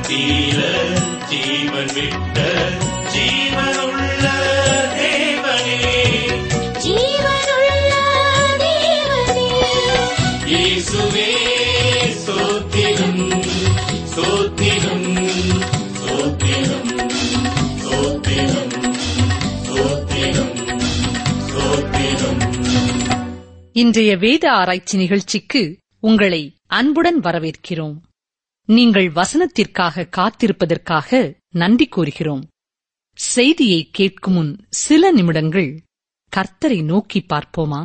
தீர ஜீவன் விட்ட ஜீவனுள்ள தேவனே ஜீவனுள்ள தேவனே இயேசுவே ஸ்தோத்திரம் ஸ்தோத்திரம் ஸ்தோத்திரம் ஸ்தோத்திரம் ஸ்தோத்திரம் ஸ்தோத்திரம் இன்றைய வேத ஆராய்ச்சி நிகழ்ச்சிக்கு உங்களை அன்புடன் வரவேற்கிறோம் நீங்கள் வசனத்திற்காக காத்திருப்பதற்காக நன்றி கூறுகிறோம் செய்தியை கேட்கும் முன் சில நிமிடங்கள் கர்த்தரை நோக்கி பார்ப்போமா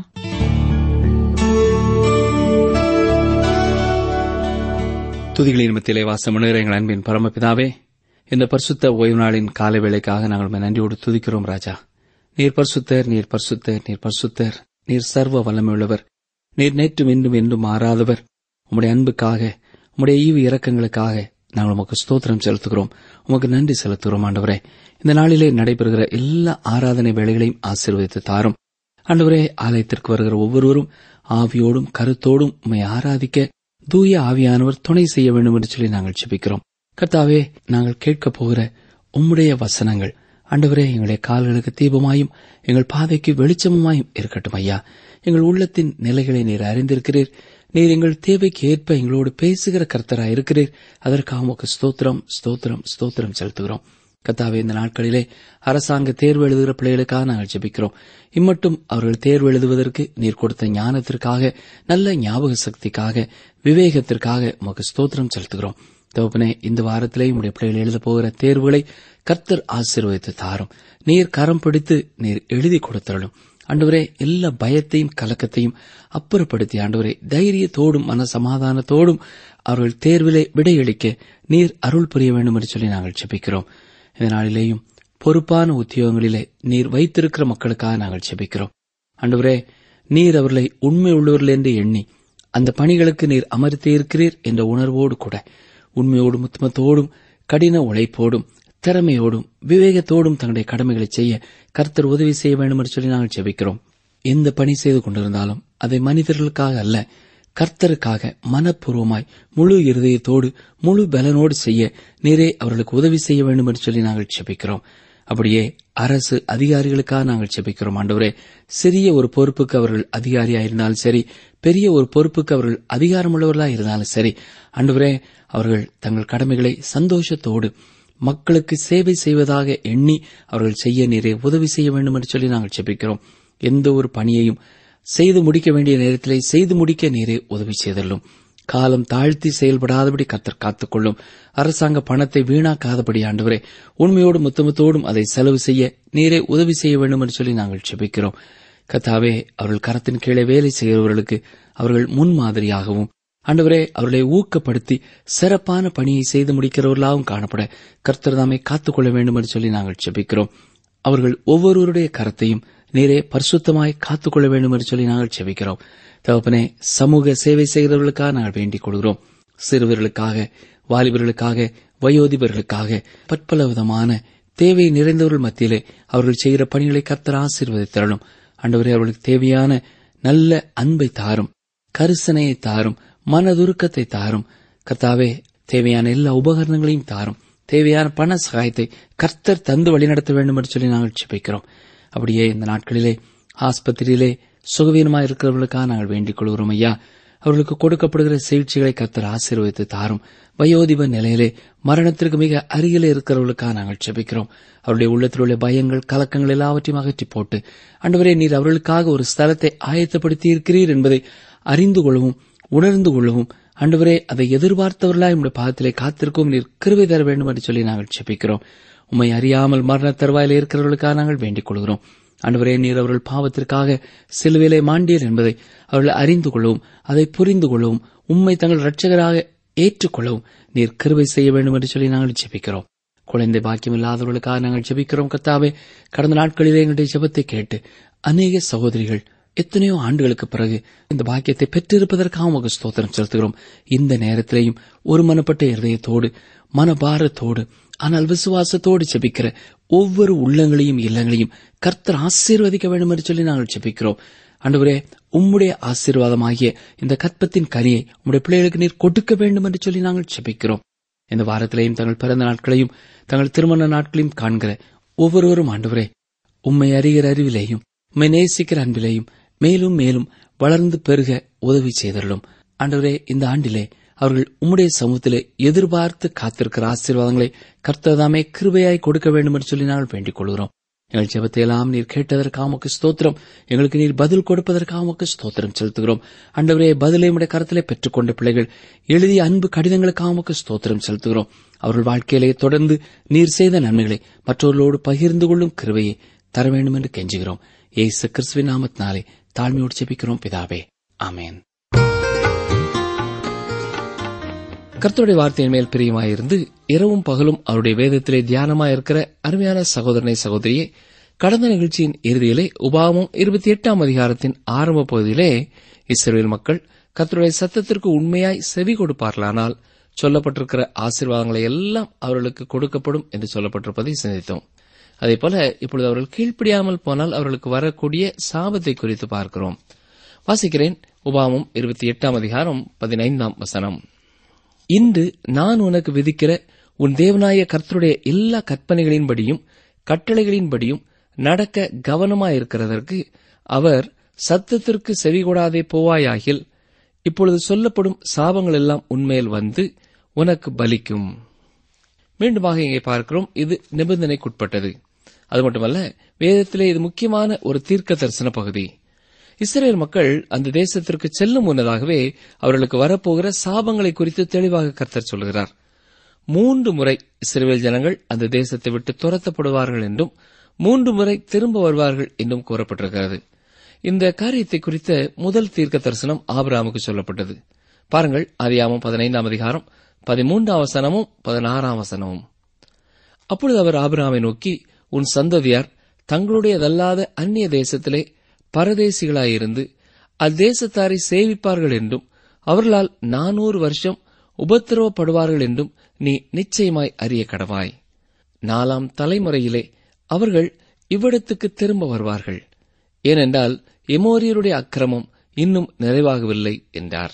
துதிகளின் மத்தியிலே வாசமுன்னுகிற எங்கள் அன்பின் பரமபிதாவே இந்த பரிசுத்த ஓய்வு நாளின் காலை வேளைக்காக நாங்கள் உம்மை நன்றியோடு துதிக்கிறோம் ராஜா நீர் பரிசுத்தர் நீர் பரிசுத்தர் நீர் பரிசுத்தர் நீர் சர்வ வல்லமையுள்ளவர் நீர் நேற்றும் இன்றும் என்றும் மாறாதவர் உம்முடைய அன்புக்காக உம்முடைய ஈவு இரக்கங்களுக்காக நாங்கள் உமக்கு ஸ்தோத்திரம் செலுத்துகிறோம் உமக்கு நன்றி செலுத்துகிறோம் ஆண்டவரே இந்த நாளிலே நடைபெறுகிற எல்லா ஆராதனை வேளைகளையும் ஆசீர்வதித்து தாரும் ஆண்டவரே ஆலயத்திற்கு வருகிற ஒவ்வொருவரும் ஆவியோடும் கருத்தோடும் உம்மை ஆராதிக்க தூய ஆவியானவர் துணை செய்ய வேண்டும் என்று சொல்லி நாங்கள் ஜெபிக்கிறோம் கர்த்தாவே நாங்கள் கேட்கப் போகிற உம்முடைய வசனங்கள் ஆண்டவரே எங்களுடைய கால்களுக்கு தீபமாயும் எங்கள் பாதைக்கு வெளிச்சமுமாயும் இருக்கட்டும் ஐயா எங்கள் உள்ளத்தின் நிலைகளை நீர் அறிந்திருக்கிறீர் நீர் எங்கள் தேவைக்கு ஏற்ப எங்களோடு பேசுகிற கர்த்தராய் இருக்கிறீர் அதற்காக உமக்கு ஸ்தோத்திரம் ஸ்தோத்திரம் ஸ்தோத்திரம் செலுத்துகிறோம் கத்தாவே இந்த நாட்களிலே அரசாங்க தேர்வு எழுதுகிற பிள்ளைகளுக்காக நாங்கள் ஜெபிக்கிறோம் இம்மட்டும் அவர்கள் தேர்வு எழுதுவதற்கு நீர் கொடுத்த ஞானத்திற்காக நல்ல ஞாபக சக்திக்காக விவேகத்திற்காக உமக்கு ஸ்தோத்திரம் செலுத்துகிறோம் தகப்பனே இந்த வாரத்திலே உடைய பிள்ளைகள் எழுத போகிற தேர்வுகளை கர்த்தர் ஆசீர்வதித்து தாரும் நீர் கரம் பிடித்து நீர் எழுதி கொடுத்தரலும் ஆண்டவரே எல்லா பயத்தையும் கலக்கத்தையும் அப்புறப்படுத்தி ஆண்டவரே தைரியத்தோடும் மன சமாதானத்தோடும் அவர்கள் தேர்விலே விடையளிக்க நீர் அருள் புரிய வேண்டும் என்று சொல்லி நாங்கள் ஜெபிக்கிறோம் இந்த நாளிலேயும் பொறுப்பான உத்தியோகங்களிலே நீர் வைத்திருக்கிற மக்களுக்காக நாங்கள் ஜெபிக்கிறோம் ஆண்டவரே நீர் அவர்களை உண்மை உள்ளவர்கள் என்று எண்ணி அந்த பணிகளுக்கு நீர் அமர்த்தியிருக்கிறீர் என்ற உணர்வோடு கூட உண்மையோடும் உத்தமத்தோடும் கடின உழைப்போடும் திறமையோடும் விவேகத்தோடும் தங்களுடைய கடமைகளை செய்ய கர்த்தர் உதவி செய்ய வேண்டும் என்று சொல்லி நாங்கள் ஜெபிக்கிறோம் எந்த பணி செய்து கொண்டிருந்தாலும் அதை மனிதர்களுக்காக அல்ல கர்த்தருக்காக மனப்பூர்வமாய் முழு இருதயத்தோடு முழு பலனோடு செய்ய நீரே அவர்களுக்கு உதவி செய்ய வேண்டும் என்று சொல்லி நாங்கள் ஜெபிக்கிறோம் அப்படியே அரசு அதிகாரிகளுக்காக நாங்கள் ஜெபிக்கிறோம் ஆண்டவரே சிறிய ஒரு பொறுப்புக்கு அவர்கள் அதிகாரியா இருந்தாலும் சரி பெரிய ஒரு பொறுப்புக்கு அவர்கள் அதிகாரமுள்ளவர்களா இருந்தாலும் சரி ஆண்டவரே அவர்கள் தங்கள் கடமைகளை சந்தோஷத்தோடு மக்களுக்கு சேவை செய்வதாக எண்ணி அவர்கள் செய்ய நீரே உதவி செய்ய வேண்டும் என்று சொல்லி நாங்கள் ஜெபிக்கிறோம் எந்த ஒரு பணியையும் செய்து முடிக்க வேண்டிய நேரத்திலே செய்து முடிக்க நீரே உதவி செய்தல்லும் காலம் தாழ்த்தி செயல்படாதபடி கத்தர் காத்துக்கொள்ளும் அரசாங்க பணத்தை வீணாக்காதபடி ஆண்டவரே உண்மையோடும் முத்தமத்தோடும் அதை செலவு செய்ய நீரே உதவி செய்ய வேண்டும் என்று சொல்லி நாங்கள் ஜெபிக்கிறோம் கத்தாவே அவர்கள் கரத்தின் கீழே வேலை செய்கிறவர்களுக்கு அவர்கள் முன்மாதிரியாகவும் ஆண்டவரே அவர்களை ஊக்கப்படுத்தி சிறப்பான பணியை செய்து முடிக்கிறவர்களாகவும் காணப்பட கர்த்தர் தாமே காத்துக்கொள்ள வேண்டும் என்று சொல்லி நாங்கள் ஜெபிக்கிறோம் அவர்கள் ஒவ்வொருவருடைய கரத்தையும் நீரே பரிசுத்தமாய் காத்துக்கொள்ள வேண்டும் என்று சொல்லி நாங்கள் ஜெபிக்கிறோம் தகப்பனே சமூக சேவை செய்கிறவர்களுக்காக நாங்கள் வேண்டிக் கொள்கிறோம் சிறுவர்களுக்காக வாலிபர்களுக்காக வயோதிபர்களுக்காக பற்பல விதமான தேவை நிறைந்தவர்கள் மத்தியிலே அவர்கள் செய்கிற பணிகளை கர்த்தர் ஆசீர்வதித்தரணும் ஆண்டவரே அவர்களுக்கு தேவையான நல்ல அன்பை தாரும் கரிசனையை தாரும் மனதுருக்கத்தை தாரும் கர்த்தாவே தேவையான எல்லா உபகரணங்களையும் தாரும் தேவையான பண சகாயத்தை கர்த்தர் தந்து வழிநடத்த வேண்டும் என்று சொல்லி நாங்கள் ஜெபிக்கிறோம் அப்படியே இந்த நாட்களிலே ஆஸ்பத்திரியிலே சுகவீனமாக இருக்கிறவர்களுக்காக நாங்கள் வேண்டிக் கொள்கிறோம் ஐயா அவர்களுக்கு கொடுக்கப்படுகிற சிகிச்சைகளை கர்த்தர் ஆசீர்வதித்து தாரும் வயோதிப நிலையிலே மரணத்திற்கு மிக அருகிலே இருக்கிறவர்களுக்காக நாங்கள் ஜெபிக்கிறோம் அவருடைய உள்ளத்தில் உள்ள பயங்கள் கலக்கங்கள் எல்லாவற்றையும் அகற்றி போட்டு ஆண்டவரே நீர் அவர்களுக்காக ஒரு ஸ்தலத்தை ஆயத்தப்படுத்தி இருக்கிறீர் என்பதை அறிந்து கொள்ளவும் உணர்ந்து கொள்ளவும் ஆண்டவரே அதை எதிர்பார்த்தவர்களாய் உடைய பாதத்திலே காத்திருக்கவும் நீர் கிருவை தர வேண்டும் என்று சொல்லி நாங்கள் ஜெபிக்கிறோம் உம்மை அறியாமல் மரண தருவாயில் இருக்கிறவர்களுக்காக நாங்கள் வேண்டிக் கொள்கிறோம் ஆண்டவரே நீர் அவர்கள் பாவத்திற்காக சிலுவையிலே மாண்டீர் என்பதை அவர்கள் அறிந்து கொள்ளவும் அதை புரிந்து கொள்ளவும் உம்மை தங்கள் இரட்சகராக ஏற்றுக்கொள்ளவும் நீர் கிருவை செய்ய வேண்டும் என்று சொல்லி நாங்கள் ஜெபிக்கிறோம் குழந்தை பாக்கியம் இல்லாதவர்களுக்காக நாங்கள் ஜெபிக்கிறோம் கத்தாவே கடந்த நாட்களிலே எங்களுடைய ஜெபத்தை கேட்டு அநேக சகோதரிகள் எத்தனையோ ஆண்டுகளுக்கு பிறகு இந்த பாக்கியத்தை பெற்றிருப்பதற்காக உமக்கு ஸ்தோத்திரம் செலுத்துகிறோம் இந்த நேரத்திலேயும் ஒருமனப்பட்ட இருதயத்தோடு மனபாரத்தோடு ஆனால் விசுவாசத்தோடு ஜெபிக்கிற ஒவ்வொரு உள்ளங்களையும் இல்லங்களையும் கர்த்தர் ஆசீர்வதிக்க வேண்டும் என்று சொல்லி நாங்கள் ஜெபிக்கிறோம் ஆண்டவரே உம்முடைய ஆசீர்வாதமாகிய இந்த கற்பத்தின் கனியை உம்முடைய பிள்ளைகளுக்கு நீர் கொடுக்க வேண்டும் என்று சொல்லி நாங்கள் ஜெபிக்கிறோம் இந்த வாரத்திலேயும் தங்கள் பிறந்த நாட்களையும் தங்கள் திருமண நாட்களையும் காண்கிற ஒவ்வொருவரும் ஆண்டவரே உம்மை அறிகிற அறிவிலேயும் உம்மை நேசிக்கிற அன்பிலேயும் மேலும் மேலும் வளர்ந்து பெருக உதவி செய்தருளும் ஆண்டவரே இந்த ஆண்டிலே அவர்கள் உம்முடைய சமூகத்திலே எதிர்பார்த்து காத்திருக்கிற ஆசீர்வாதங்களை கர்த்ததாமே கிருபையாய் கொடுக்க வேண்டும் என்று சொல்லி நாங்கள் வேண்டிக் கொள்கிறோம் எங்கள் ஜெபத்தை எல்லாம் நீர் கேட்டதற்காக உமக்கு ஸ்தோத்திரம் எங்களுக்கு நீர் பதில் கொடுப்பதற்காக உமக்கு ஸ்தோத்திரம் செலுத்துகிறோம் ஆண்டவரே பதிலை உடைய கரத்திலே பெற்றுக்கொண்ட பிள்ளைகள் எழுதிய அன்பு கடிதங்களுக்காக உமக்கு ஸ்தோத்திரம் செலுத்துகிறோம் அவர்கள் வாழ்க்கையிலே தொடர்ந்து நீர் செய்த நன்மைகளை மற்றவர்களோடு பகிர்ந்து கொள்ளும் கிருபையை தர வேண்டும் என்று கெஞ்சுகிறோம் ஏசு கிறிஸ்துவின் நாமத்தினாலே தாழ்மையோடு ஜெபிக்கிறோம் பிதாவே ஆமென் கர்த்தருடைய வார்த்தையின் மேல் பிரியமாயிருந்து இரவும் பகலும் அவருடைய வேதத்திலே தியானமாயிருக்கிற அருமையான சகோதரனை சகோதரியே கடந்த நிகழ்ச்சியின் இறுதியிலே உபாமம் இருபத்தி எட்டாம் அதிகாரத்தின் ஆரம்ப பகுதியிலே இஸ்ரேல் மக்கள் கர்த்தருடைய சத்தத்திற்கு உண்மையாய் செவி கொடுப்பார்களானால் சொல்லப்பட்டிருக்கிற ஆசீர்வாதங்களை எல்லாம் அவர்களுக்கு கொடுக்கப்படும் என்று சொல்லப்பட்டிருப்பதை சிந்தித்தோம் அதேபோல இப்பொழுது அவர்கள் கீழ்ப்படியாமல் போனால் அவர்களுக்கு வரக்கூடிய சாபத்தை குறித்து பார்க்கிறோம் வாசிக்கிறேன் உபாமம் இருபத்தி எட்டாம் அதிகாரம் பதினைந்தாம் வசனம் இன்று நான் உனக்கு விதிக்கிற உன் தேவனாய கர்த்தருடைய எல்லா கற்பனைகளின்படியும் கட்டளைகளின்படியும் நடக்க கவனமாயிருக்கிறதற்கு அவர் சத்தத்திற்கு செவிகொடாதே போவாயாகில் இப்பொழுது சொல்லப்படும் சாபங்கள் எல்லாம் உன்மேல் வந்து உனக்கு பலிக்கும் மீண்டுமாக இங்கே பார்க்கிறோம் இது நிபந்தனைக்குட்பட்டது அது மட்டுமல்ல வேதத்திலே இது முக்கியமான ஒரு தீர்க்க தரிசன பகுதி இஸ்ரேல் மக்கள் அந்த தேசத்திற்கு செல்லும் முன்னதாகவே அவர்களுக்கு வரப்போகிற சாபங்களை குறித்து தெளிவாக கர்த்தர் சொல்கிறார் மூன்று முறை இஸ்ரேல் ஜனங்கள் அந்த தேசத்தை விட்டு துரத்தப்படுவார்கள் என்றும் மூன்று முறை திரும்ப வருவார்கள் என்றும் கூறப்பட்டிருக்கிறது இந்த காரியத்தை குறித்த முதல் தீர்க்க தரிசனம் ஆபிராமுக்கு சொல்லப்பட்டது பாருங்கள் அதியாமம் பதினைந்தாம் அதிகாரம் பதிமூன்றாம் வசனமும் பதினாறாம் வசனமும் அப்பொழுது அவர் ஆபிராமை நோக்கி உன் சந்ததியார் தங்களுடையதல்லாத அந்நிய தேசத்திலே பரதேசிகளாயிருந்து அத்தேசத்தாரை சேவிப்பார்கள் என்றும் அவர்களால் நானூறு வருஷம் உபத்திரவப்படுவார்கள் என்றும் நீ நிச்சயமாய் அறிய கடவாய் நாலாம் தலைமுறையிலே அவர்கள் இவ்விடத்துக்கு திரும்ப வருவார்கள் ஏனென்றால் எமோரியருடைய அக்கிரமம் இன்னும் நிறைவாகவில்லை என்றார்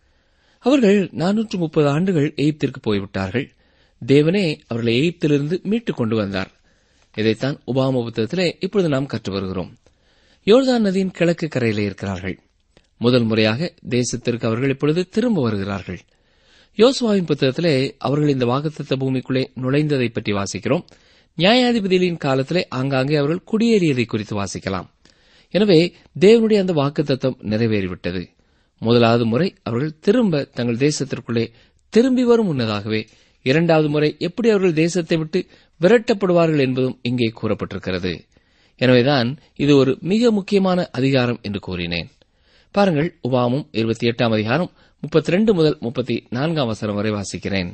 அவர்கள் நானூற்று முப்பது ஆண்டுகள் எகிப்திற்கு போய்விட்டார்கள் தேவனே அவர்களை எகிப்திலிருந்து மீட்டுக் கொண்டு வந்தார் இதைத்தான் உபாம புத்தகத்திலே இப்பொழுது நாம் கற்று வருகிறோம் யோர்தான் நதியின் கிழக்கு கரையிலே இருக்கிறார்கள் முதல் முறையாக தேசத்திற்கு அவர்கள் இப்பொழுது திரும்ப வருகிறார்கள் யோசுவாவின் புத்தகத்திலே அவர்கள் இந்த வாக்குத்தத்த பூமிக்குள்ளே நுழைந்ததை பற்றி வாசிக்கிறோம் நியாயாதிபதிகளின் காலத்திலே ஆங்காங்கே அவர்கள் குடியேறியதை குறித்து வாசிக்கலாம் எனவே தேவனுடைய அந்த வாக்குத்தத்தம் நிறைவேறிவிட்டது முதலாவது முறை அவர்கள் திரும்ப தங்கள் தேசத்திற்குள்ளே திரும்பி வரும் முன்னதாகவே இரண்டாவது முறை எப்படி அவர்கள் தேசத்தை விட்டு விரட்டப்படுவார்கள் என்பதும் இங்கே கூறப்பட்டிருக்கிறது எனவேதான் இது ஒரு மிக முக்கியமான அதிகாரம் என்று கூறினேன் பாருங்கள் உபாமும் இருபத்தி எட்டாம் அதிகாரம் முப்பத்தி ரெண்டு முதல் முப்பத்தி நான்காம் வசனம் வரை வாசிக்கிறேன்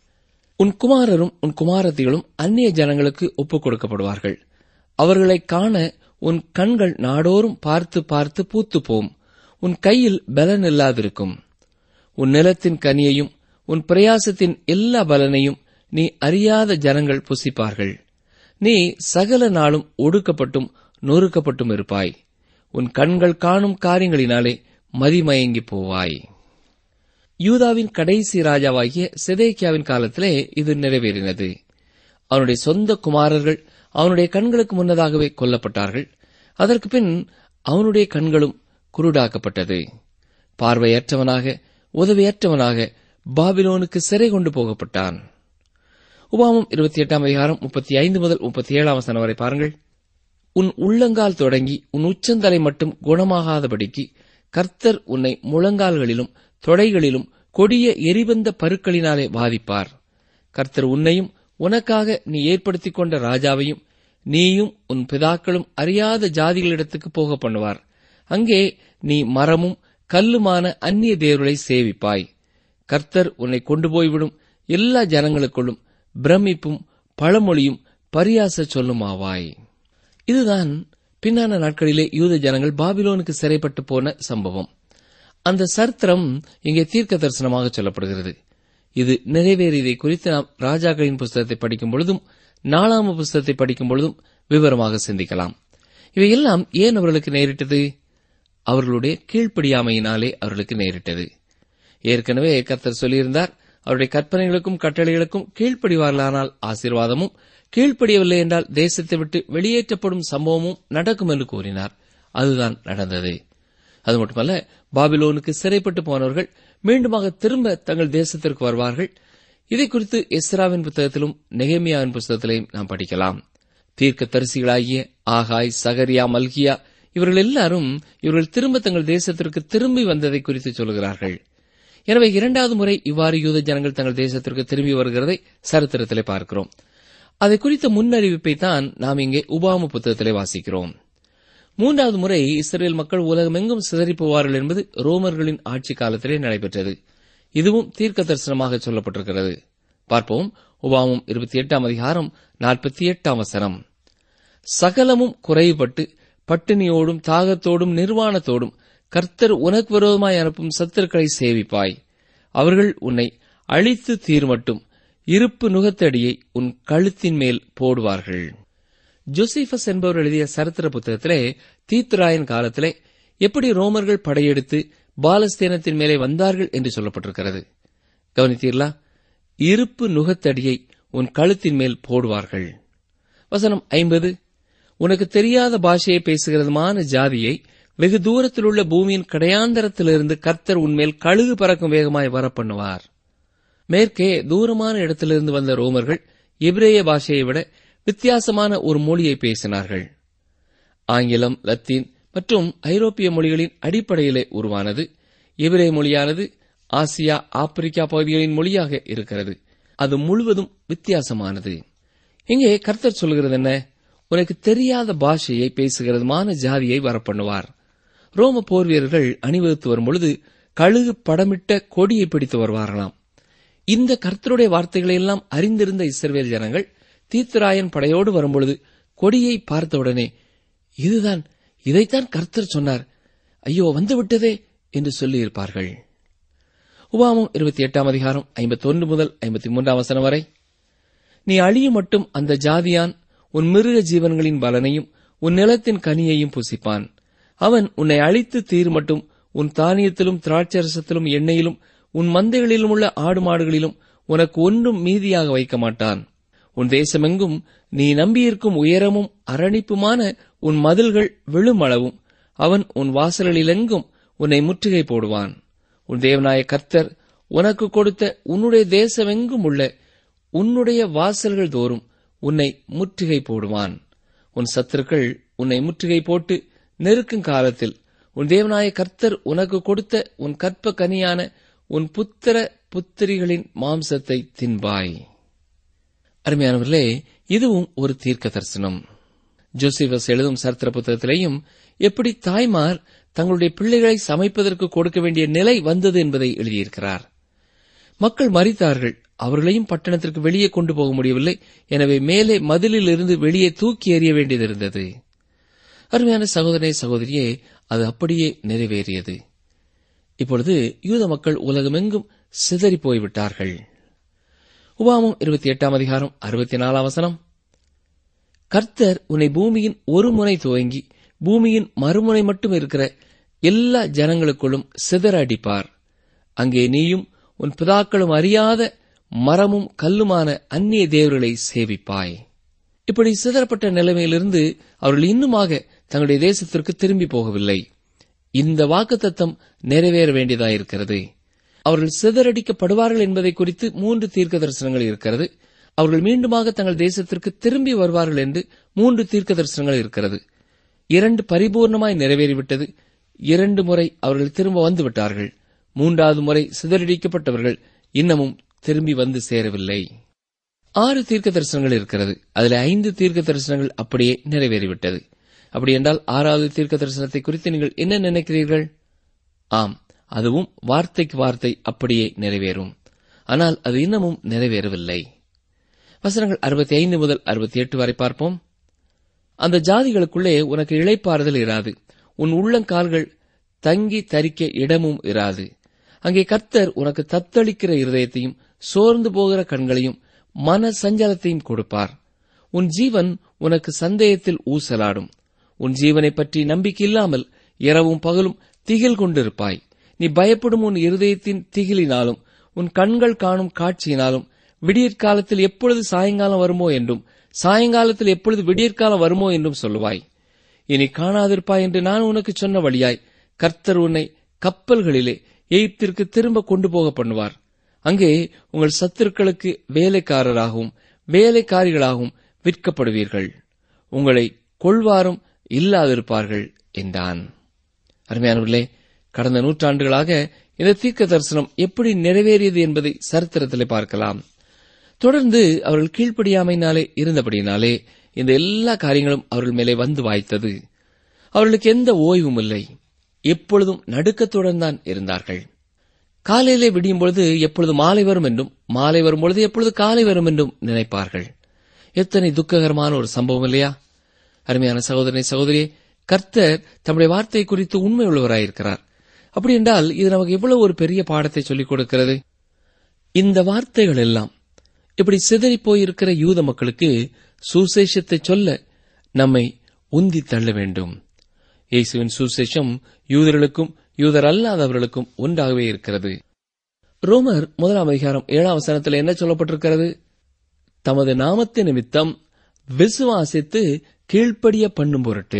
உன் குமாரரும் உன் குமாரத்திகளும் அந்நிய ஜனங்களுக்கு ஒப்புக் கொடுக்கப்படுவார்கள் அவர்களை காண உன் கண்கள் நாடோறும் பார்த்து பார்த்து பூத்துப் போம் உன் கையில் பலன் இல்லாதிருக்கும் உன் நிலத்தின் கனியையும் உன் பிரயாசத்தின் எல்லா பலனையும் நீ அறியாத ஜனங்கள் புசிப்பார்கள் நீ சகல நாளும் ஒடுக்கப்பட்டும் நொறுக்கப்பட்டும் இருப்பாய் உன் கண்கள் காணும் காரியங்களினாலே மதிமயங்கி போவாய் யூதாவின் கடைசி ராஜாவாகிய செதேக்கியாவின் காலத்திலே இது நிறைவேறினது அவனுடைய சொந்த குமாரர்கள் அவனுடைய கண்களுக்கு முன்னதாகவே கொல்லப்பட்டார்கள் அதற்கு பின் அவனுடைய கண்களும் குருடாக்கப்பட்டது பார்வையற்றவனாக உதவியற்றவனாக பாபிலோனுக்கு சிறை கொண்டு போகப்பட்டான் உபாமம் இருபத்தி எட்டாம் அதிகாரம் முப்பத்தி ஐந்து முதல் முப்பத்தி ஏழாம் வசனம் வரை பாருங்கள் உன் உள்ளங்கால் தொடங்கி உன் உச்சந்தலை மட்டும் குணமாகாதபடிக்கு கர்த்தர் உன்னை முழங்கால்களிலும் தொடைகளிலும் கொடிய எரிபந்த பருக்களினாலே பாதிப்பார் கர்த்தர் உன்னையும் உனக்காக நீ ஏற்படுத்திக் கொண்ட ராஜாவையும் நீயும் உன் பிதாக்களும் அறியாத ஜாதிகளிடத்துக்கு போக பண்ணுவார் அங்கே நீ மரமும் கல்லுமான அந்நிய தேவர்களை சேவிப்பாய் கர்த்தர் உன்னை கொண்டு போய்விடும் எல்லா ஜனங்களுக்குள்ளும் பிரமிப்பும் பழமொழியும் பரியாச சொல்லுமாவாய் இதுதான் பின்னான நாட்களிலே யூத ஜனங்கள் பாபிலோனுக்கு சிறைப்பட்டு போன சம்பவம் அந்த சரித்திரம் இங்கே தீர்க்க தரிசனமாக சொல்லப்படுகிறது இது நிறைவேறியதை குறித்து நாம் ராஜாக்களின் புஸ்தகத்தை படிக்கும் பொழுதும் நாலாம புஸ்தகத்தை படிக்கும் பொழுதும் விவரமாக சிந்திக்கலாம் இவையெல்லாம் ஏன் அவர்களுக்கு நேரிட்டது அவர்களுடைய கீழ்ப்படியாமையினாலே அவர்களுக்கு நேரிட்டது ஏற்கனவே கர்த்தர் சொல்லியிருந்தார் அவருடைய கற்பனைகளுக்கும் கட்டளைகளுக்கும் கீழ்ப்படிவார்களானால் ஆசீர்வாதமும் கீழ்ப்படியவில்லை என்றால் தேசத்தை விட்டு வெளியேற்றப்படும் சம்பவமும் நடக்கும் என்று கூறினார் அதுதான் நடந்தது அது மட்டுமல்ல பாபிலோனுக்கு சிறைப்பட்டு போனவர்கள் மீண்டுமாக திரும்ப தங்கள் தேசத்திற்கு வருவார்கள் இதை குறித்து எஸ்ராவின் புத்தகத்திலும் நெகேமியாவின் புத்தகத்திலையும் நாம் படிக்கலாம் தீர்க்க தரிசிகளாகிய ஆகாய் சகரியா மல்கியா இவர்கள் எல்லாரும் இவர்கள் திரும்ப தங்கள் தேசத்திற்கு திரும்பி வந்ததை குறித்து சொல்கிறார்கள் எனவே இரண்டாவது முறை இவ்வாறு யூத ஜனங்கள் தங்கள் தேசத்திற்கு திரும்பி வருகிறதை சரித்திரத்திலே பார்க்கிறோம் அதை குறித்த முன்னறிவிப்பை தான் நாம் இங்கே உபாம புத்தகத்திலே வாசிக்கிறோம் மூன்றாவது முறை இஸ்ரேல் மக்கள் உலகமெங்கும் சிதறிப் போவார்கள் என்பது ரோமர்களின் ஆட்சி காலத்திலே நடைபெற்றது இதுவும் தீர்க்க தரிசனமாக சொல்லப்பட்டிருக்கிறது பார்ப்போம் உபாமம் இருபத்தி எட்டாம் அதிகாரம் நாற்பத்தி எட்டாம் வசனம் சகலமும் குறைபட்டு பட்டினியோடும் தாகத்தோடும் நிர்வாணத்தோடும் கர்த்தர் உனக்கு விரோதமாய் அனுப்பும் சத்துருக்களை சேவிப்பாய் அவர்கள் உன்னை அழித்து தீர்மட்டும் இருப்பு நுகத்தடியை உன் கழுத்தின் மேல் போடுவார்கள் ஜோசிபஸ் என்பவர் எழுதிய சரித்திர புத்தகத்திலே தீத்துராயன் காலத்திலே எப்படி ரோமர்கள் படையெடுத்து பாலஸ்தீனத்தின் மேலே வந்தார்கள் என்று சொல்லப்பட்டிருக்கிறது கவனித்தீர்களா இருப்பு நுகத்தடியை உன் கழுத்தின் மேல் போடுவார்கள் வசனம் ஐம்பது உனக்கு தெரியாத பாஷையை பேசுகிறதுமான ஜாதியை வெகு தூரத்தில் உள்ள பூமியின் கடையாந்தரத்திலிருந்து கர்த்தர் உன்மேல் கழுகு பறக்கும் வேகமாய் வரப்பண்ணுவார் மேற்கே தூரமான இடத்திலிருந்து வந்த ரோமர்கள் எபிரேய பாஷையை விட வித்தியாசமான ஒரு மொழியை பேசினார்கள் ஆங்கிலம் லத்தீன் மற்றும் ஐரோப்பிய மொழிகளின் அடிப்படையிலே உருவானது எபிரேய மொழியானது ஆசியா ஆப்பிரிக்கா பகுதிகளின் மொழியாக இருக்கிறது அது முழுவதும் வித்தியாசமானது இங்கே கர்த்தர் சொல்கிறது என்ன உனக்கு தெரியாத பாஷையை பேசுகிறதுமான ஜாதியை வரப்பண்ணுவார் ரோம போர் வீரர்கள் அணிவகுத்து வரும்பொழுது கழுகு படமிட்ட கொடியை பிடித்து வருவார்களாம் இந்த கர்த்தருடைய வார்த்தைகளை எல்லாம் அறிந்திருந்த இஸ்ரவேல் ஜனங்கள் தீத்துராயன் படையோடு வரும்பொழுது கொடியை பார்த்தவுடனே இதுதான் இதைத்தான் கர்த்தர் சொன்னார் ஐயோ வந்துவிட்டதே என்று சொல்லியிருப்பார்கள் உபாமம் இருபத்தி எட்டாம் அதிகாரம் ஐம்பத்தொன்று முதல் ஐம்பத்தி மூன்றாம் வசனம் வரை நீ அழியும் மட்டும் அந்த ஜாதியான் உன் மிருக ஜீவன்களின் பலனையும் உன் நிலத்தின் கனியையும் புசிப்பான் அவன் உன்னை அழித்து தீர் மட்டும் உன் தானியத்திலும் திராட்சரசத்திலும் எண்ணெயிலும் உன் மந்தைகளிலும் உள்ள ஆடு மாடுகளிலும் உனக்கு ஒன்றும் மீதியாக வைக்க மாட்டான் உன் தேசமெங்கும் நீ நம்பியிருக்கும் உயரமும் அரணிப்புமான உன் மதில்கள் விழுமளவும் அவன் உன் வாசல்களிலெங்கும் உன்னை முற்றுகை போடுவான் உன் தேவனாய கர்த்தர் உனக்கு கொடுத்த உன்னுடைய தேசமெங்கும் உள்ள உன்னுடைய வாசல்கள் தோறும் உன்னை முற்றுகை போடுவான் உன் சத்துருக்கள் உன்னை முற்றுகை போட்டு நெருக்கும் காலத்தில் உன் தேவனாய கர்த்தர் உனக்கு கொடுத்த உன் கற்ப கனியான உன் புத்திர புத்திரிகளின் மாம்சத்தை தின்பாய் அருமையானவர்களே இதுவும் ஒரு தீர்க்க தரிசனம் ஜோசிபஸ் எழுதும் சரித்திர புத்தகத்திலேயும் எப்படி தாய்மார் தங்களுடைய பிள்ளைகளை சமைப்பதற்கு கொடுக்க வேண்டிய நிலை வந்தது என்பதை எழுதியிருக்கிறார் மக்கள் மறித்தார்கள் அவர்களையும் பட்டணத்திற்கு வெளியே கொண்டு போக முடியவில்லை எனவே மேலே மதிலில் இருந்து வெளியே தூக்கி எறிய வேண்டியது இருந்தது அருமையான சகோதரனே சகோதரியே அது அப்படியே நிறைவேறியது இப்பொழுது யூத மக்கள் உலகமெங்கும் சிதறி போய்விட்டார்கள் உபாமம் இருபத்தி எட்டாம் அதிகாரம் அறுபத்தி நாலாம் வசனம் கர்த்தர் உன்னை பூமியின் ஒரு முனை துவங்கி பூமியின் மறுமுனை மட்டும் இருக்கிற எல்லா ஜனங்களுக்குள்ளும் சிதற அடிப்பார் அங்கே நீயும் உன் பிதாக்களும் அறியாத மரமும் கல்லுமான அந்நிய தேவர்களை சேவிப்பாய் இப்படி சிதறப்பட்ட நிலைமையிலிருந்து அவர்கள் இன்னுமாக தங்களுடைய தேசத்திற்கு திரும்பி போகவில்லை இந்த வாக்குத்தத்தம் நிறைவேற வேண்டியதாயிருக்கிறது அவர்கள் சிதறடிக்கப்படுவார்கள் என்பதை குறித்து மூன்று தீர்க்க தரிசனங்கள் இருக்கிறது அவர்கள் மீண்டுமாக தங்கள் தேசத்திற்கு திரும்பி வருவார்கள் என்று மூன்று தீர்க்க தரிசனங்கள் இருக்கிறது இரண்டு பரிபூர்ணமாய் நிறைவேறிவிட்டது இரண்டு முறை அவர்கள் திரும்ப வந்து விட்டார்கள் மூன்றாவது முறை சிதறடிக்கப்பட்டவர்கள் இன்னமும் திரும்பி வந்து சேரவில்லை ஆறு தீர்க்க தரிசனங்கள் இருக்கிறது அதில் ஐந்து தீர்க்க தரிசனங்கள் அப்படியே நிறைவேறிவிட்டது அப்படி என்றால் ஆறாவது தீர்க்க தரிசனத்தை குறித்து நீங்கள் என்ன நினைக்கிறீர்கள் ஆம் அதுவும் வார்த்தைக்கு வார்த்தை அப்படியே நிறைவேறும் ஆனால் அது இன்னமும் நிறைவேறவில்லை வசனங்கள் அறுபத்தி ஐந்து முதல் அறுபத்தி எட்டு வரை பார்ப்போம் அந்த ஜாதிகளுக்குள்ளே உனக்கு இளைப்பாறுதல் இராது உன் உள்ளங்கால்கள் தங்கி தரிக்க இடமும் இராது அங்கே கர்த்தர் உனக்கு தத்தளிக்கிற இருதயத்தையும் சோர்ந்து போகிற கண்களையும் மன சஞ்சலத்தையும் கொடுப்பார் உன் ஜீவன் உனக்கு சந்தேகத்தில் ஊசலாடும் உன் ஜீவனை பற்றி நம்பிக்கை இல்லாமல் இரவும் பகலும் திகில் கொண்டிருப்பாய் நீ பயப்படும் உன் இருதயத்தின் திகிலினாலும் உன் கண்கள் காணும் காட்சியினாலும் விடியற்காலத்தில் எப்பொழுது சாயங்காலம் வருமோ என்றும் சாயங்காலத்தில் எப்பொழுது விடியற்காலம் வருமோ என்றும் சொல்லுவாய் இனி காணாதிருப்பாய் என்று நான் உனக்கு சொன்ன வழியாய் கர்த்தர் உன்னை கப்பல்களிலே எகிப்திற்கு திரும்ப கொண்டு போக பண்ணுவார் அங்கே உங்கள் சத்துருக்களுக்கு வேலைக்காரராகவும் வேலைக்காரிகளாகவும் விற்கப்படுவீர்கள் உங்களை கொள்வாரும் இல்லாதிருப்பார்கள் என்றான் அருமையானவர்களே கடந்த நூற்றாண்டுகளாக இந்த தீர்க்க தரிசனம் எப்படி நிறைவேறியது என்பதை சரித்திரத்திலே பார்க்கலாம் தொடர்ந்து அவர்கள் கீழ்ப்படியாமையினாலே இருந்தபடியினாலே இந்த எல்லா காரியங்களும் அவர்கள் மேலே வந்து வாய்த்தது அவர்களுக்கு எந்த ஓய்வும் இல்லை எப்பொழுதும் நடுக்கத்துடன் தான் இருந்தார்கள் காலையிலே விடியும் பொழுது எப்பொழுது மாலை வரும் என்றும் மாலை வரும் பொழுது எப்பொழுது காலை வரும் என்றும் நினைப்பார்கள் எத்தனை துக்ககரமான ஒரு சம்பவம் இல்லையா அருமையான சகோதரனை சகோதரியே கர்த்தர் தம்முடைய வார்த்தை குறித்து உண்மை உள்ளவராயிருக்கிறார் அப்படி என்றால் இது நமக்கு எவ்வளவு ஒரு பெரிய பாடத்தை சொல்லிக் கொடுக்கிறது இந்த வார்த்தைகள் எல்லாம் இப்படி சிதறிப் போயிருக்கிற யூத மக்களுக்கு சுசேஷத்தை சொல்ல நம்மை உந்தி தள்ள வேண்டும் இயேசுவின் சுசேஷம் யூதர்களுக்கும் யூதர் அல்லாதவர்களுக்கும் ஒன்றாகவே இருக்கிறது ரோமர் முதலாம் அதிகாரம் ஏழாம் வசனத்தில் என்ன சொல்லப்பட்டிருக்கிறது தமது நாமத்து நிமித்தம் விசுவாசித்து கீழ்ப்படிய பண்ணும் பொருட்டு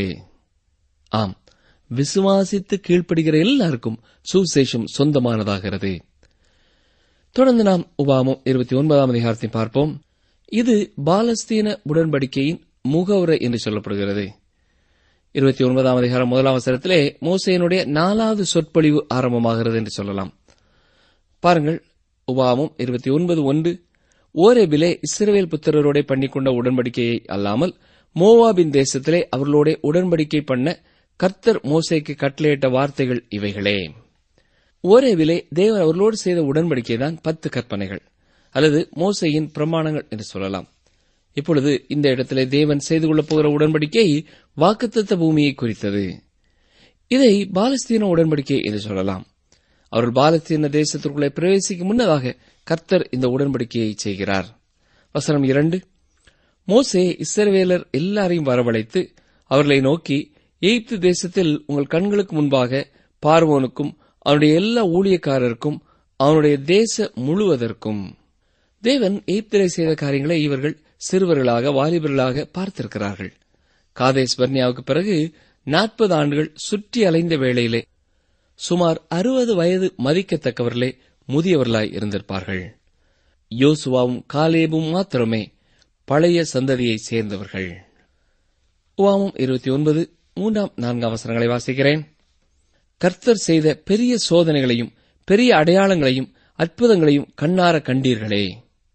ஆம் விசுவாசித்து கீழ்ப்படுகிற எல்லாருக்கும் சுசேஷம் சொந்தமானதாகிறது தொடர்ந்து நாம் உபாமம் இருபத்தி ஒன்பதாம் அதிகாரத்தை பார்ப்போம் இது பாலஸ்தீன உடன்படிக்கையின் முகவுரை என்று சொல்லப்படுகிறது இருபத்தி ஒன்பதாம் அதிகாரம் முதலாம் அவசரத்திலே மோசையனுடைய நாலாவது சொற்பொழிவு ஆரம்பமாகிறது என்று சொல்லலாம் பாருங்கள் உபாமம் இருபத்தி ஒன்பது ஒன்று ஓரேபிலே இஸ்ரவேல் புத்திரரோட பண்ணிக்கொண்ட உடன்படிக்கையை அல்லாமல் மோவாபின் தேசத்திலே அவர்களோட உடன்படிக்கை பண்ண கர்த்தர் மோசைக்கு கட்டளையிட்ட வார்த்தைகள் இவைகளே ஓரேவிலே தேவன் அவர்களோடு செய்த உடன்படிக்கை தான் பத்து கற்பனைகள் அல்லது மோசையின் பிரமாணங்கள் என்று சொல்லலாம் இப்பொழுது இந்த இடத்திலே தேவன் செய்து கொள்ளப் போகிற உடன்படிக்கை வாக்குத்தத்த பூமியை குறித்தது இதை பாலஸ்தீன உடன்படிக்கை என்று சொல்லலாம் அவர்கள் பாலஸ்தீன தேசத்திற்குள்ளே பிரவேசிக்கும் முன்னதாக கர்த்தர் இந்த உடன்படிக்கையை செய்கிறார் வசனம் இரண்டு மோசே இஸ்ரவேலர் எல்லாரையும் வரவழைத்து அவர்களை நோக்கி எகிப்து தேசத்தில் உங்கள் கண்களுக்கு முன்பாக பார்வோனுக்கும் அவனுடைய எல்லா ஊழியக்காரருக்கும் அவனுடைய தேச முழுவதற்கும் தேவன் எகிப்திலே செய்த காரியங்களை இவர்கள் சிறுவர்களாக வாலிபர்களாக பார்த்திருக்கிறார்கள் காதேஸ் பர்னியாவுக்கு பிறகு நாற்பது ஆண்டுகள் சுற்றி அலைந்த வேளையிலே சுமார் அறுபது வயது மதிக்கத்தக்கவர்களே முதியவர்களாய் இருந்திருப்பார்கள் யோசுவாவும் காலேபும் மாத்திரமே பழைய சந்ததியை சேர்ந்தவர்கள் உவாமம் இருபத்தி ஒன்பது மூன்றாம் நான்காம் அவசரங்களை வாசிக்கிறேன் கர்த்தர் செய்த பெரிய சோதனைகளையும் பெரிய அடையாளங்களையும் அற்புதங்களையும் கண்ணார கண்டீர்களே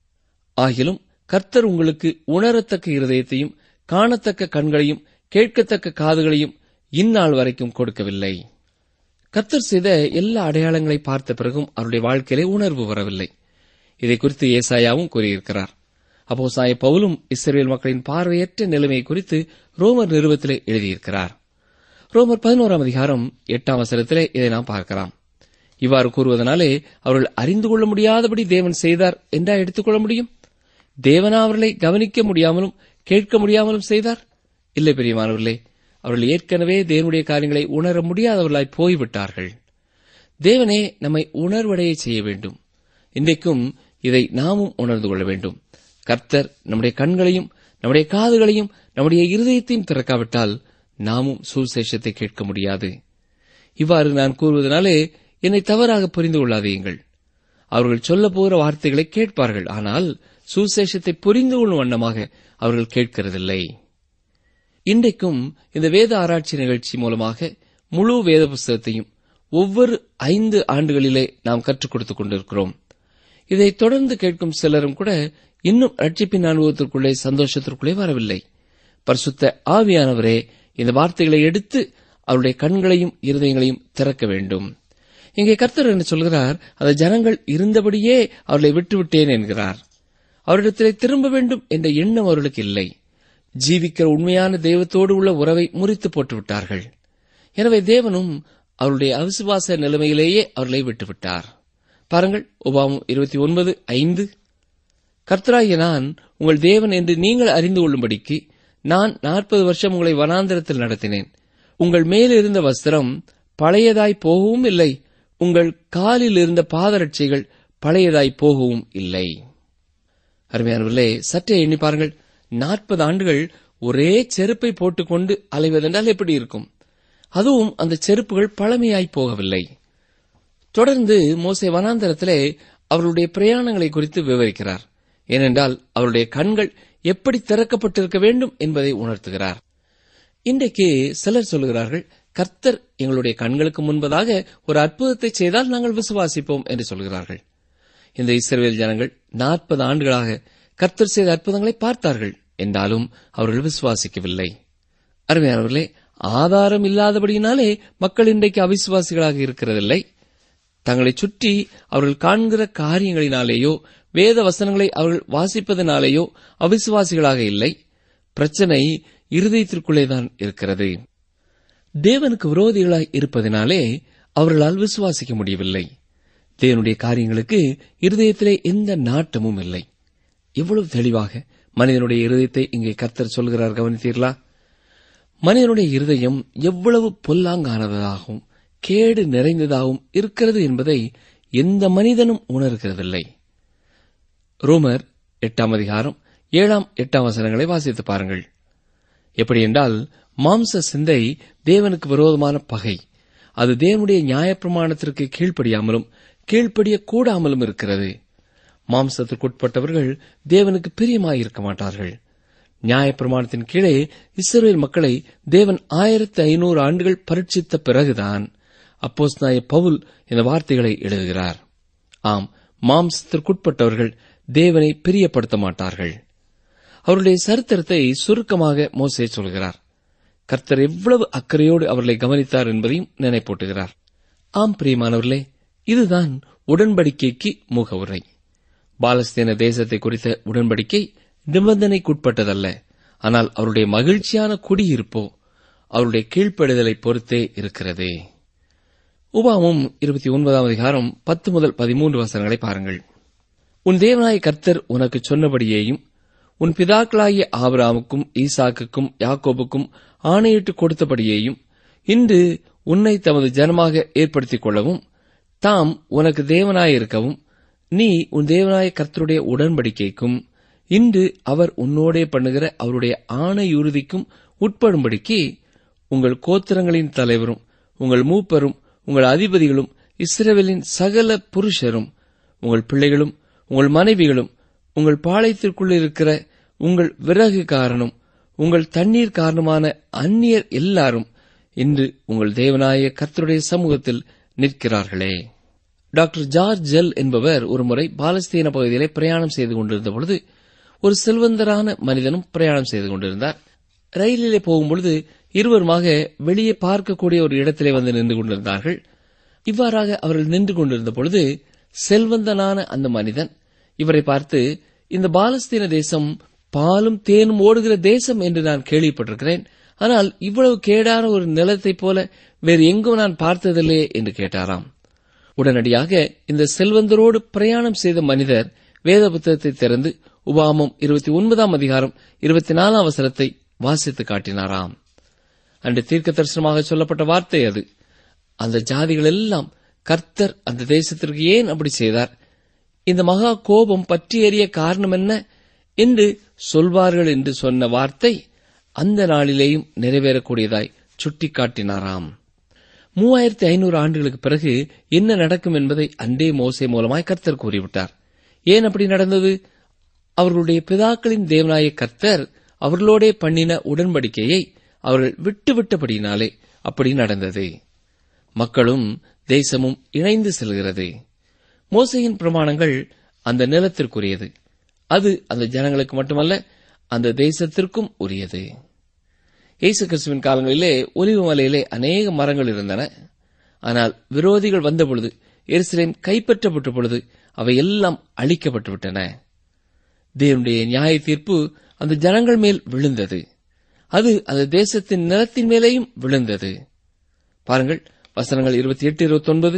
ஆகிலும் கர்த்தர் உங்களுக்கு உணரத்தக்க இருதயத்தையும் காணத்தக்க கண்களையும் கேட்கத்தக்க காதுகளையும் இந்நாள் வரைக்கும் கொடுக்கவில்லை கர்த்தர் செய்த எல்லா அடையாளங்களை பார்த்த பிறகும் அவருடைய வாழ்க்கையிலே உணர்வு வரவில்லை இதை குறித்து ஏசாயாவும் கூறியிருக்கிறார் அப்போ சாய பவுலும் இஸ்ரேல் மக்களின் பார்வையற்ற நிலைமை குறித்து ரோமர் நிறுவத்திலே எழுதியிருக்கிறார் ரோமர் பதினோராம் அதிகாரம் எட்டாம் வசனத்திலே இதை நாம் பார்க்கலாம் இவ்வாறு கூறுவதனாலே அவர்கள் அறிந்து கொள்ள முடியாதபடி தேவன் செய்தார் என்றா எடுத்துக்கொள்ள முடியும் தேவனா அவர்களை கவனிக்க முடியாமலும் கேட்க முடியாமலும் செய்தார் இல்லை பெரியமானவர்களே அவர்கள் ஏற்கனவே தேவனுடைய காரியங்களை உணர முடியாதவர்களாய் போய்விட்டார்கள் தேவனே நம்மை உணர்வடைய செய்ய வேண்டும் இன்றைக்கும் இதை நாமும் உணர்ந்து கொள்ள வேண்டும் கர்த்தர் நம்முடைய கண்களையும் நம்முடைய காதுகளையும் நம்முடைய இருதயத்தையும் திறக்காவிட்டால் நாமும் சுசேஷத்தை கேட்க முடியாது இவ்வாறு நான் கூறுவதனாலே என்னை தவறாக புரிந்து கொள்ளாதீங்கள் அவர்கள் சொல்ல போகிற வார்த்தைகளை கேட்பார்கள் ஆனால் சுசேஷத்தை புரிந்து கொள்ளும் வண்ணமாக அவர்கள் கேட்கிறதில்லை இன்றைக்கும் இந்த வேத ஆராய்ச்சி நிகழ்ச்சி மூலமாக முழு வேத புஸ்தகத்தையும் ஒவ்வொரு ஐந்து ஆண்டுகளிலே நாம் கற்றுக் கொடுத்துக் கொண்டிருக்கிறோம் இதை தொடர்ந்து கேட்கும் சிலரும் கூட இன்னும் ரட்சிப்பின் அனுபவத்திற்குள்ளே சந்தோஷத்திற்குள்ளே வரவில்லை பரிசுத்த ஆவியானவரே இந்த வார்த்தைகளை எடுத்து அவருடைய கண்களையும் இருதயங்களையும் திறக்க வேண்டும் இங்கே கர்த்தர் என்ன சொல்கிறார் அந்த ஜனங்கள் இருந்தபடியே அவர்களை விட்டுவிட்டேன் என்கிறார் அவரிடத்திலே திரும்ப வேண்டும் என்ற எண்ணம் அவர்களுக்கு இல்லை ஜீவிக்கிற உண்மையான தெய்வத்தோடு உள்ள உறவை முறித்து போட்டு விட்டார்கள் எனவே தேவனும் அவருடைய அவிசுவாச நிலைமையிலேயே அவர்களை விட்டுவிட்டார் பாருங்கள் உபாமம் இருபத்தி ஒன்பது ஐந்து கர்த்தராகிய நான் உங்கள் தேவன் என்று நீங்கள் அறிந்து கொள்ளும்படிக்கு நான் நாற்பது வருஷம் உங்களை வனாந்திரத்தில் நடத்தினேன் உங்கள் மேலிருந்த வஸ்திரம் பழையதாய் போகவும் இல்லை உங்கள் காலில் இருந்த பாதரட்சைகள் பழையதாய் போகவும் இல்லை அருமையானவர்களே சற்றே எண்ணி பாருங்கள் நாற்பது ஆண்டுகள் ஒரே செருப்பை போட்டுக்கொண்டு அலைவதென்றால் எப்படி இருக்கும் அதுவும் அந்த செருப்புகள் பழமையாய் போகவில்லை தொடர்ந்து மோசே வனாந்தரத்திலே அவர்களுடைய பிரயாணங்களை குறித்து விவரிக்கிறார் ஏனென்றால் அவருடைய கண்கள் எப்படி திறக்கப்பட்டிருக்க வேண்டும் என்பதை உணர்த்துகிறார் இன்றைக்கு சிலர் சொல்கிறார்கள் கர்த்தர் எங்களுடைய கண்களுக்கு முன்பதாக ஒரு அற்புதத்தை செய்தால் நாங்கள் விசுவாசிப்போம் என்று சொல்கிறார்கள் இந்த இஸ்ரவேல் ஜனங்கள் நாற்பது ஆண்டுகளாக கர்த்தர் செய்த அற்புதங்களை பார்த்தார்கள் என்றாலும் அவர்கள் விசுவாசிக்கவில்லை அருமையானவர்களே ஆதாரம் இல்லாதபடியினாலே மக்கள் இன்றைக்கு அவிசுவாசிகளாக இருக்கிறதில்லை தங்களை சுற்றி அவர்கள் காண்கிற காரியங்களினாலேயோ வேத வசனங்களை அவர்கள் வாசிப்பதனாலேயோ அவிசுவாசிகளாக இல்லை பிரச்சனை இருதயத்திற்குள்ளேதான் இருக்கிறது தேவனுக்கு விரோதிகளாய் இருப்பதினாலே அவர்களால் விசுவாசிக்க முடியவில்லை தேவனுடைய காரியங்களுக்கு இருதயத்திலே எந்த நாட்டமும் இல்லை எவ்வளவு தெளிவாக மனிதனுடைய இருதயத்தை இங்கே கர்த்தர் சொல்கிறார் கவனித்தீர்களா மனிதனுடைய இருதயம் எவ்வளவு பொல்லாங்கானதாகவும் கேடு நிறைந்ததாகவும் இருக்கிறது என்பதை எந்த மனிதனும் உணர்கிறதில்லை ரோமர் எட்டாம் அதிகாரம் ஏழாம் எட்டாம் வசனங்களை வாசித்து பாருங்கள் எப்படி என்றால் மாம்ச சிந்தை தேவனுக்கு விரோதமான பகை அது தேவனுடைய நியாயப்பிரமாணத்திற்கு கீழ்ப்படியாமலும் கீழ்ப்படிய கூடாமலும் இருக்கிறது மாம்சத்திற்குட்பட்டவர்கள் தேவனுக்கு பிரியமாயிருக்க மாட்டார்கள் நியாயப்பிரமாணத்தின் கீழே இஸ்ரேல் மக்களை தேவன் ஆயிரத்தி ஐநூறு ஆண்டுகள் பரீட்சித்த பிறகுதான் அப்போஸ் நாய பவுல் இந்த வார்த்தைகளை எழுதுகிறார் ஆம் மாம்சத்திற்குட்பட்டவர்கள் தேவனை பிரியப்படுத்த மாட்டார்கள் அவருடைய சரித்திரத்தை சுருக்கமாக மோசே சொல்கிறார் கர்த்தர் எவ்வளவு அக்கறையோடு அவர்களை கவனித்தார் என்பதையும் நினைப்பூட்டுகிறார் ஆம் பிரியமானவர்களே இதுதான் உடன்படிக்கைக்கு முகவுரை பாலஸ்தீன தேசத்தை குறித்த உடன்படிக்கை நிபந்தனைக்குட்பட்டதல்ல ஆனால் அவருடைய மகிழ்ச்சியான குடியிருப்போ அவருடைய கீழ்ப்படுதலை பொறுத்தே இருக்கிறது உபாமும் இருபத்தி ஒன்பதாம் அதிகாரம் பத்து முதல் பதிமூன்று வசனங்களை பாருங்கள் உன் தேவனாய கர்த்தர் உனக்கு சொன்னபடியேயும் உன் பிதாக்களாகிய ஆபிராமுக்கும் ஈசாக்குக்கும் யாக்கோபுக்கும் ஆணையிட்டு கொடுத்தபடியேயும் இன்று உன்னை தமது ஜனமாக ஏற்படுத்திக் கொள்ளவும் தாம் உனக்கு தேவனாயிருக்கவும் நீ உன் தேவனாய கர்த்தருடைய உடன்படிக்கைக்கும் இன்று அவர் உன்னோடே பண்ணுகிற அவருடைய ஆணையுறுதிக்கும் உட்படும்படிக்கு உங்கள் கோத்திரங்களின் தலைவரும் உங்கள் மூப்பரும் உங்கள் அதிபதிகளும் இஸ்ரவேலின் சகல புருஷரும் உங்கள் பிள்ளைகளும் உங்கள் மனைவிகளும் உங்கள் பாளையத்திற்குள் இருக்கிற உங்கள் விறகு காரணம் உங்கள் தண்ணீர் காரணமான அந்நியர் எல்லாரும் இன்று உங்கள் தேவனாய கர்த்தருடைய சமூகத்தில் நிற்கிறார்களே டாக்டர் ஜார்ஜ் ஜெல் என்பவர் ஒருமுறை பாலஸ்தீன பகுதியிலே பிரயாணம் செய்து கொண்டிருந்த பொழுது ஒரு செல்வந்தரான மனிதனும் பிரயாணம் செய்து கொண்டிருந்தார் ரயிலிலே போகும்பொழுது இருவருமாக வெளியே பார்க்கக்கூடிய ஒரு இடத்திலே வந்து நின்று கொண்டிருந்தார்கள் இவ்வாறாக அவர்கள் நின்று கொண்டிருந்த பொழுது செல்வந்தனான அந்த மனிதன் இவரை பார்த்து இந்த பாலஸ்தீன தேசம் பாலும் தேனும் ஓடுகிற தேசம் என்று நான் கேள்விப்பட்டிருக்கிறேன் ஆனால் இவ்வளவு கேடான ஒரு நிலத்தைப் போல வேறு எங்கும் நான் பார்த்ததில்லையே என்று கேட்டாராம் உடனடியாக இந்த செல்வந்தரோடு பிரயாணம் செய்த மனிதர் வேத புத்தகத்தை திறந்து உபாமம் இருபத்தி ஒன்பதாம் அதிகாரம் இருபத்தி நாலாம் அவசரத்தை வாசித்து காட்டினாராம் அன்று தீர்க்க தரிசனமாக சொல்லப்பட்ட வார்த்தை அது அந்த ஜாதிகள் எல்லாம் கர்த்தர் அந்த தேசத்திற்கு ஏன் அப்படி செய்தார் இந்த மகா கோபம் பற்றி எறிய காரணம் என்ன என்று சொல்வார்கள் என்று சொன்ன வார்த்தை அந்த நாளிலேயும் நிறைவேறக்கூடியதாய் சுட்டிக்காட்டினாராம் மூவாயிரத்தி ஐநூறு ஆண்டுகளுக்கு பிறகு என்ன நடக்கும் என்பதை அண்டே மோசே மூலமாய் கர்த்தர் கூறிவிட்டார் ஏன் அப்படி நடந்தது அவர்களுடைய பிதாக்களின் தேவனாய கர்த்தர் அவர்களோடே பண்ணின உடன்படிக்கையை அவர்கள் விட்டுவிட்டபடியினாலே அப்படி நடந்தது மக்களும் தேசமும் இணைந்து செல்கிறது மோசையின் பிரமாணங்கள் அந்த நிலத்திற்குரியது அது அந்த ஜனங்களுக்கு மட்டுமல்ல அந்த தேசத்திற்கும் உரியது இயேசு கிறிஸ்துவின் காலங்களிலே ஒலிவு மலையிலே அநேக மரங்கள் இருந்தன ஆனால் விரோதிகள் வந்தபொழுது எருசலேம் கைப்பற்றப்பட்ட பொழுது அவை எல்லாம் அழிக்கப்பட்டு விட்டன தேவனுடைய நியாய தீர்ப்பு அந்த ஜனங்கள் மேல் விழுந்தது அது அந்த தேசத்தின் நிலத்தின் மேலேயும் விழுந்தது பாருங்கள் வசனங்கள் இருபத்தி எட்டு இருபத்தி ஒன்பது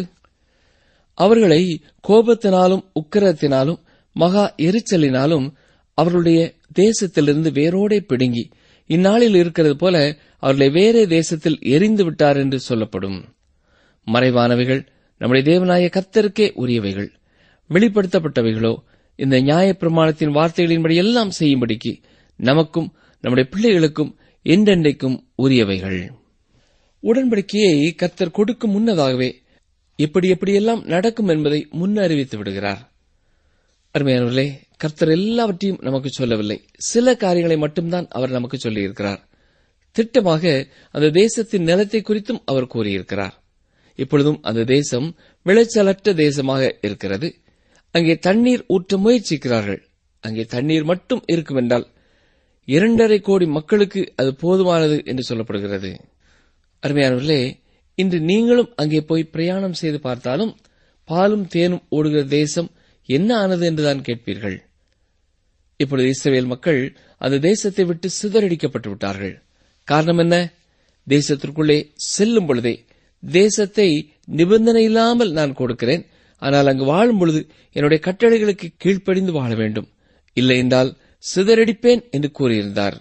அவர்களை கோபத்தினாலும் உக்கிரத்தினாலும் மகா எரிச்சலினாலும் அவர்களுடைய தேசத்திலிருந்து வேரோடே பிடுங்கி இந்நாளில் இருக்கிறது போல அவர்களை வேறே தேசத்தில் எரிந்து விட்டார் என்று சொல்லப்படும் மறைவானவைகள் நம்முடைய தேவனாய கர்த்தருக்கே உரியவைகள் வெளிப்படுத்தப்பட்டவைகளோ இந்த நியாயப்பிரமாணத்தின் வார்த்தைகளின்படி எல்லாம் செய்யும்படிக்கு நமக்கும் நம்முடைய பிள்ளைகளுக்கும் என்றென்றைக்கும் உரியவைகள் உடன்படிக்கையை கர்த்தர் கொடுக்கும் முன்னதாகவே எப்படி எப்படியெல்லாம் நடக்கும் என்பதை முன்னறிவித்து விடுகிறார் அருமையானவர்களே கர்த்தர் எல்லாவற்றையும் நமக்கு சொல்லவில்லை சில காரியங்களை மட்டும்தான் அவர் நமக்கு சொல்லியிருக்கிறார் திட்டமாக அந்த தேசத்தின் நிலத்தை குறித்தும் அவர் கூறியிருக்கிறார் இப்பொழுதும் அந்த தேசம் விளைச்சலற்ற தேசமாக இருக்கிறது அங்கே தண்ணீர் ஊற்ற முயற்சிக்கிறார்கள் அங்கே தண்ணீர் மட்டும் இருக்கும் என்றால் இரண்டரை கோடி மக்களுக்கு அது போதுமானது என்று சொல்லப்படுகிறது அருமையானவர்களே இன்று நீங்களும் அங்கே போய் பிரயாணம் செய்து பார்த்தாலும் பாலும் தேனும் ஓடுகிற தேசம் என்ன ஆனது என்றுதான் கேட்பீர்கள் இப்பொழுது இஸ்ரவேல் மக்கள் அந்த தேசத்தை விட்டு சிதறடிக்கப்பட்டு விட்டார்கள் காரணம் என்ன தேசத்திற்குள்ளே செல்லும் பொழுதே தேசத்தை நிபந்தனை இல்லாமல் நான் கொடுக்கிறேன் ஆனால் அங்கு வாழும் பொழுது என்னுடைய கட்டளைகளுக்கு கீழ்ப்படிந்து வாழ வேண்டும் இல்லை என்றால் சிதறடிப்பேன் என்று கூறியிருந்தார்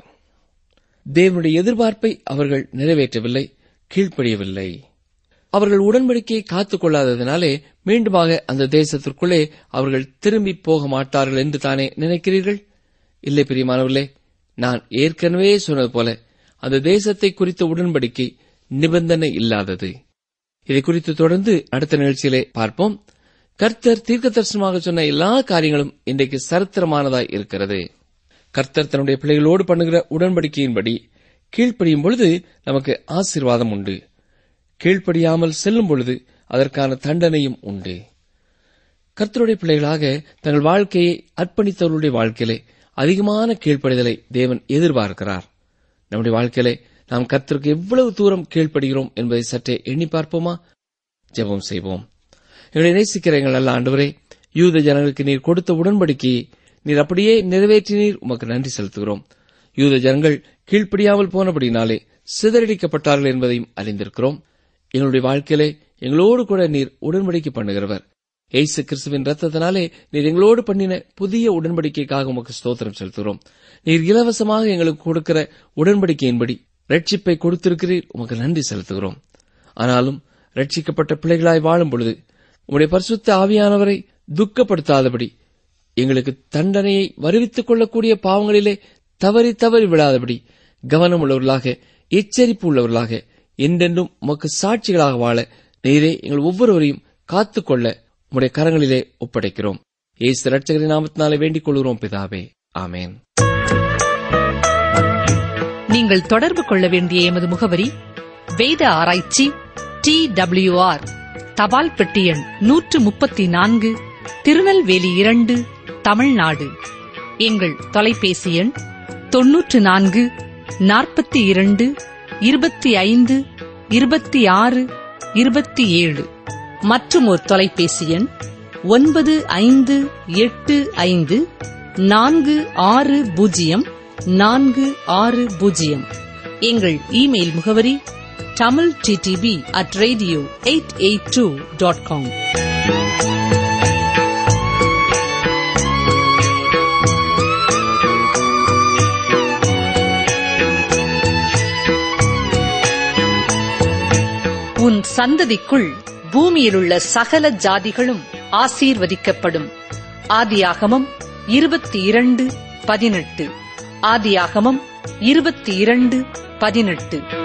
தேவனுடைய எதிர்பார்ப்பை அவர்கள் நிறைவேற்றவில்லை கீழ்ப்படியவில்லை அவர்கள் உடன்படிக்கையை காத்துக் கொள்ளாததினாலே மீண்டுமாக அந்த தேசத்திற்குள்ளே அவர்கள் திரும்பி போக மாட்டார்கள் என்று தானே நினைக்கிறீர்கள் இல்லை பிரியமானவர்களே நான் ஏற்கனவே சொன்னது போல அந்த தேசத்தை குறித்த உடன்படிக்கை நிபந்தனை இல்லாதது இதை குறித்து தொடர்ந்து அடுத்த நிகழ்ச்சியிலே பார்ப்போம் கர்த்தர் தீர்க்க தரிசனமாக சொன்ன எல்லா காரியங்களும் இன்றைக்கு சரித்திரமானதாய் இருக்கிறது கர்த்தர் தன்னுடைய பிள்ளைகளோடு பண்ணுகிற உடன்படிக்கையின்படி கீழ்ப்படியும் பொழுது நமக்கு ஆசீர்வாதம் உண்டு கீழ்ப்படியாமல் செல்லும் பொழுது அதற்கான தண்டனையும் உண்டு கர்த்தருடைய பிள்ளைகளாக தங்கள் வாழ்க்கையை அர்ப்பணித்தவர்களுடைய வாழ்க்கையிலே அதிகமான கீழ்ப்படிதலை தேவன் எதிர்பார்க்கிறார் நம்முடைய வாழ்க்கையிலே நாம் கர்த்தருக்கு எவ்வளவு தூரம் கீழ்ப்படுகிறோம் என்பதை சற்றே எண்ணி பார்ப்போமா ஜெபம் செய்வோம் எங்களை நேசிக்கிற எங்கள் நல்ல ஆண்டவரே யூத ஜனங்களுக்கு நீர் கொடுத்த உடன்படிக்கையை நீர் அப்படியே நிறைவேற்றினீர் உமக்கு நன்றி செலுத்துகிறோம் யூத ஜனங்கள் கீழ்ப்படியாமல் போனபடினாலே சிதறடிக்கப்பட்டார்கள் என்பதையும் அறிந்திருக்கிறோம் எங்களுடைய வாழ்க்கையிலே எங்களோடு கூட நீர் உடன்படிக்கை பண்ணுகிறவர் ஏசு கிறிஸ்துவின் ரத்தத்தினாலே நீர் எங்களோடு பண்ணின புதிய உடன்படிக்கைக்காக உமக்கு ஸ்தோத்திரம் செலுத்துகிறோம் நீர் இலவசமாக எங்களுக்கு கொடுக்கிற உடன்படிக்கையின்படி ரட்சிப்பை கொடுத்திருக்கிறீர் உமக்கு நன்றி செலுத்துகிறோம் ஆனாலும் ரட்சிக்கப்பட்ட பிள்ளைகளாய் வாழும் பொழுது உம்முடைய பரிசுத்த ஆவியானவரை துக்கப்படுத்தாதபடி எங்களுக்கு தண்டனையை வருவித்துக் கொள்ளக்கூடிய பாவங்களிலே தவறி தவறி விழாதபடி கவனம் உள்ளவர்களாக எச்சரிப்பு உள்ளவர்களாக என்றென்றும் உமக்கு சாட்சிகளாக வாழ நீரே எங்கள் ஒவ்வொருவரையும் காத்துக்கொள்ள உம்முடைய கரங்களிலே ஒப்படைக்கிறோம் ஏசு ரட்சகரின் நாமத்தினாலே வேண்டிக் கொள்கிறோம் பிதாவே ஆமேன் நீங்கள் தொடர்பு கொள்ள வேண்டிய எமது முகவரி வேத ஆராய்ச்சி டி ஆர் தபால் பெட்டி எண் நூற்று முப்பத்தி நான்கு திருநெல்வேலி இரண்டு தமிழ்நாடு எங்கள் தொலைபேசி எண் தொன்னூற்று நான்கு நாற்பத்தி இரண்டு இருபத்தி ஐந்து இருபத்தி ஆறு இருபத்தி ஏழு மற்றும் ஒரு தொலைபேசி எண் ஒன்பது ஐந்து எட்டு ஐந்து நான்கு ஆறு பூஜ்ஜியம் நான்கு ஆறு பூஜ்ஜியம் எங்கள் இமெயில் முகவரி Tamil DTP at radio eight eight two dot com உன் சந்ததிக்குள் பூமியிலுள்ள சகல ஜாதிகளும் ஆசீர்வதிக்கப்படும் ஆதியாகமம் இருபத்தி இரண்டு பதினெட்டு ஆதியாகமம் இருபத்தி இரண்டு பதினெட்டு